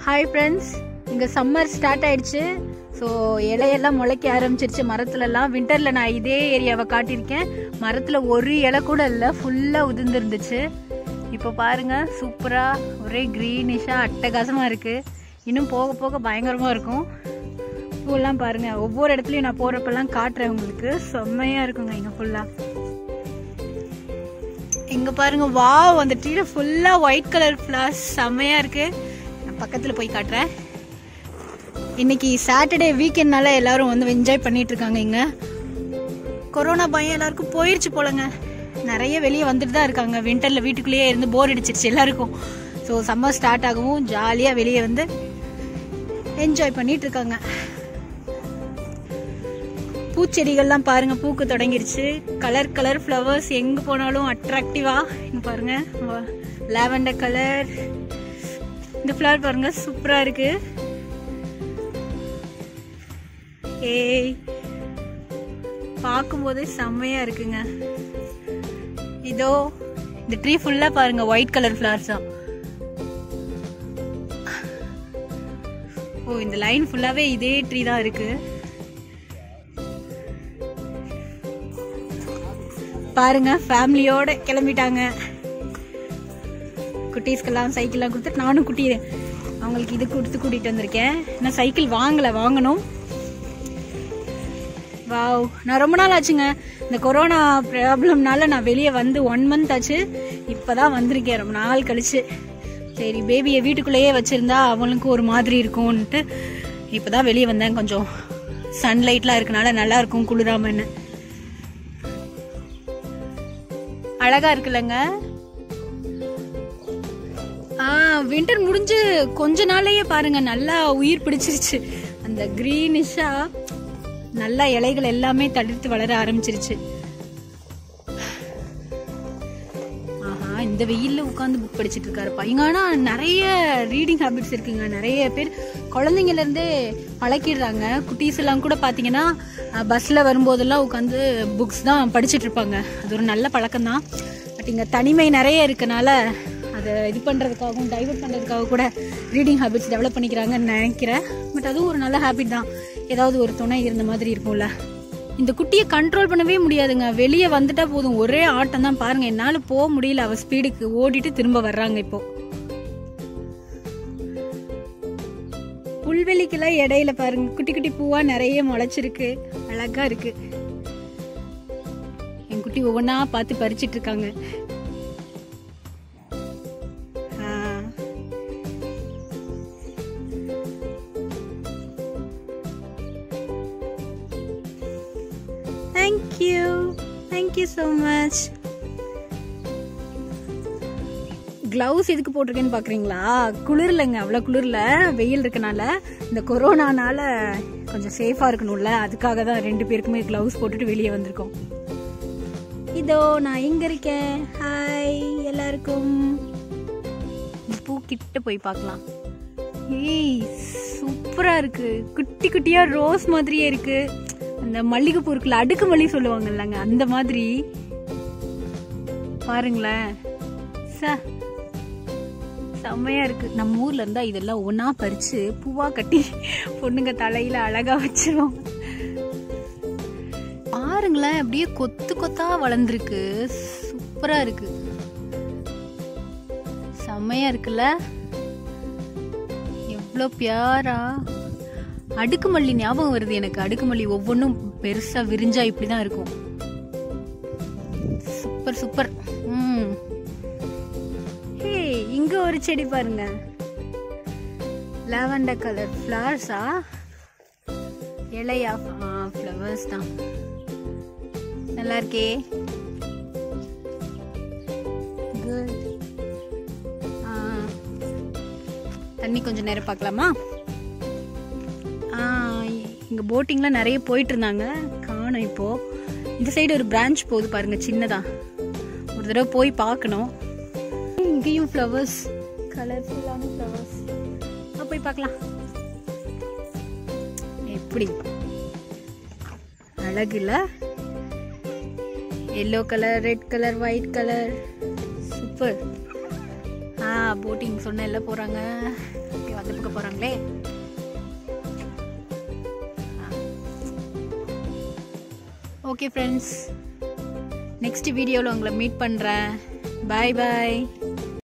hi friends இங்கே summer start ஆயிடுச்சு so இலையெல்லாம் முளைக்க ஆரம்பிச்சிருச்சு மரத்துலலாம் விண்டரில் நான் இதே ஏரியாவை காட்டியிருக்கேன் மரத்தில் ஒரு இலை கூட இல்லை ஃபுல்லாக உதிர்ந்துருந்துச்சு இப்போ பாருங்க சூப்பராக ஒரே க்ரீனிஷாக அட்டகாசமாக இருக்குது இன்னும் போக போக பயங்கரமாக இருக்கும் பூவெல்லாம் பாருங்க ஒவ்வொரு இடத்துலையும் நான் போகிறப்பெல்லாம் காட்டுறேன் உங்களுக்கு செம்மையாக இருக்குங்க இங்கே ஃபுல்லாக இங்க பாருங்க வாவ் அந்த ட்ரீல ஃபுல்லா ஒயிட் கலர் ஃப்ளவர்ஸ் செம்மையா இருக்கு நான் பக்கத்துல போய் காட்டுறேன் இன்னைக்கு சாட்டர்டே வீக்கெண்ட்னால எல்லாரும் வந்து என்ஜாய் பண்ணிட்டு இருக்காங்க இங்க கொரோனா பயம் எல்லாருக்கும் போயிருச்சு போலங்க நிறைய வெளியே வந்துட்டு தான் இருக்காங்க விண்டர்ல வீட்டுக்குள்ளேயே இருந்து போர் அடிச்சிருச்சு எல்லாருக்கும் ஸோ சம்மர் ஸ்டார்ட் ஆகவும் ஜாலியாக வெளியே வந்து என்ஜாய் பண்ணிட்டு இருக்காங்க பூச்செடிகள்லாம் பாருங்க பூக்க தொடங்கிருச்சு கலர் கலர் ஃப்ளவர்ஸ் எங்க போனாலும் அட்ராக்டிவா இங்க பாருங்க லாவெண்டர் கலர் இந்த ஃப்ளவர் பாருங்க சூப்பரா இருக்கு ஏய் பார்க்கும்போதே செம்மையா இருக்குங்க இதோ இந்த ட்ரீ ஃபுல்லா பாருங்க ஒயிட் கலர் ஃப்ளவர்ஸ் தான் ஓ இந்த லைன் ஃபுல்லாவே இதே ட்ரீ தான் இருக்கு பாருங்க ஃபேமிலியோட கிளம்பிட்டாங்க குட்டீஸ்க்கெல்லாம் சைக்கிள்லாம் கொடுத்துட்டு நானும் குட்டி அவங்களுக்கு இது கொடுத்து கூட்டிட்டு வந்திருக்கேன் நான் சைக்கிள் வாங்கல வாங்கணும் வாவ் நான் ரொம்ப நாள் ஆச்சுங்க இந்த கொரோனா ப்ராப்ளம்னால நான் வெளியே வந்து ஒன் மந்த் ஆச்சு இப்பதான் வந்திருக்கேன் ரொம்ப நாள் கழிச்சு சரி பேபியை வீட்டுக்குள்ளேயே வச்சிருந்தா அவளுக்கு ஒரு மாதிரி இருக்கும்ன்ட்டு இப்பதான் வெளியே வந்தேன் கொஞ்சம் சன்லைட்லாம் இருக்கனால நல்லா இருக்கும் குளிராமன்னு அழகா இருக்குல்லங்க ஆ வின்டர் முடிஞ்சு கொஞ்ச நாளையே பாருங்க நல்லா உயிர் பிடிச்சிருச்சு அந்த கிரீனிஷா நல்லா இலைகள் எல்லாமே தளிர்த்து வளர ஆரம்பிச்சிருச்சு ஆஹா இந்த வெயில்ல உட்காந்து புக் படிச்சிட்டு இருக்காருப்பா இங்க ஆனா நிறைய ரீடிங் ஹாபிட்ஸ் இருக்குங்க நிறைய பேர் குழந்தைங்கல இருந்தே பழக்கிடுறாங்க குட்டீஸ் எல்லாம் கூட பாத்தீங்கன்னா பஸ்ல வரும்போதெல்லாம் உட்காந்து புக்ஸ் தான் படிச்சிட்டு இருப்பாங்க அது ஒரு நல்ல பழக்கம் தான் பட் இங்க தனிமை நிறைய இருக்கனால அதை இது பண்றதுக்காகவும் டைவர்ட் பண்றதுக்காக கூட ரீடிங் ஹாபிட்ஸ் டெவலப் பண்ணிக்கிறாங்கன்னு நினைக்கிறேன் பட் அதுவும் ஒரு நல்ல ஹாபிட் தான் ஏதாவது ஒரு துணை இருந்த மாதிரி இருக்கும்ல இந்த குட்டியை கண்ட்ரோல் பண்ணவே முடியாதுங்க வெளியே வந்துட்டா போதும் ஒரே ஆட்டம் தான் பாருங்க என்னால போக முடியல அவ ஸ்பீடுக்கு ஓடிட்டு திரும்ப வர்றாங்க இப்போ புல்வெளிக்கெல்லாம் இடையில பாருங்க குட்டி குட்டி பூவா நிறைய முளைச்சிருக்கு அழகா இருக்கு என் குட்டி ஒவ்வொன்றா பார்த்து பறிச்சிட்டு இருக்காங்க thank you thank you so much gloves எதுக்கு போட்டிருக்கேன்னு பார்க்குறீங்களா குளிர்லங்க அவ்வளோ குளிரில் வெயில் இருக்கனால இந்த கொரோனானால கொஞ்சம் சேஃபாக இருக்கணும்ல அதுக்காக தான் ரெண்டு பேருக்குமே க்ளவுஸ் போட்டுட்டு வெளியே வந்திருக்கோம் இதோ நான் எங்க இருக்கேன் ஹாய் எல்லாருக்கும் பூ கிட்ட போய் பார்க்கலாம் ஏய் சூப்பரா இருக்கு குட்டி குட்டியா ரோஸ் மாதிரியே இருக்கு அந்த மல்லிகைப்பூ இருக்குல்ல அடுக்கு மல்லி சொல்லுவாங்கல்லங்க அந்த மாதிரி பாருங்களேன் ச செம்மையா இருக்கு நம்ம ஊர்ல இருந்தா இதெல்லாம் ஒன்னா பறிச்சு பூவா கட்டி பொண்ணுங்க தலையில அழகா வச்சிருவோம் பாருங்களேன் அப்படியே கொத்து கொத்தா வளர்ந்துருக்கு சூப்பரா இருக்கு செம்மையா இருக்குல்ல எவ்வளோ பியாரா அடுக்குமல்லி ஞாபகம் வருது எனக்கு அடுக்குமல்லி ஒவ்வொன்றும் பெருசா விரிஞ்சா இப்படிதான் இருக்கும் சூப்பர் சூப்பர் ம் ஹே இங்க ஒரு செடி பாருங்க லாவெண்டர் கலர் ஃப்ளவர்ஸா இலையா ஃப்ளவர்ஸ் தான் நல்லா இருக்கே குட் தண்ணி கொஞ்சம் நேரம் பார்க்கலாமா இங்கே போட்டிங்லாம் நிறைய போயிட்டு இருந்தாங்க காணும் இப்போ இந்த சைடு ஒரு பிரான்ச் போகுது பாருங்க சின்னதா ஒரு தடவை போய் பார்க்கணும் இங்கேயும் ஃப்ளவர்ஸ் கலர்ஃபுல்லான ஃப்ளவர்ஸ் போய் பார்க்கலாம் எப்படி அழகுல yellow colour red colour white colour super ஆ போட்டிங் சொன்ன எல்லாம் போகிறாங்க ஓகே வாங்க இந்த பக்கம் போகிறாங்களே ஓகே ஃப்ரெண்ட்ஸ் நெக்ஸ்ட் வீடியோவில் உங்களை மீட் பண்ணுறேன் பாய் பாய்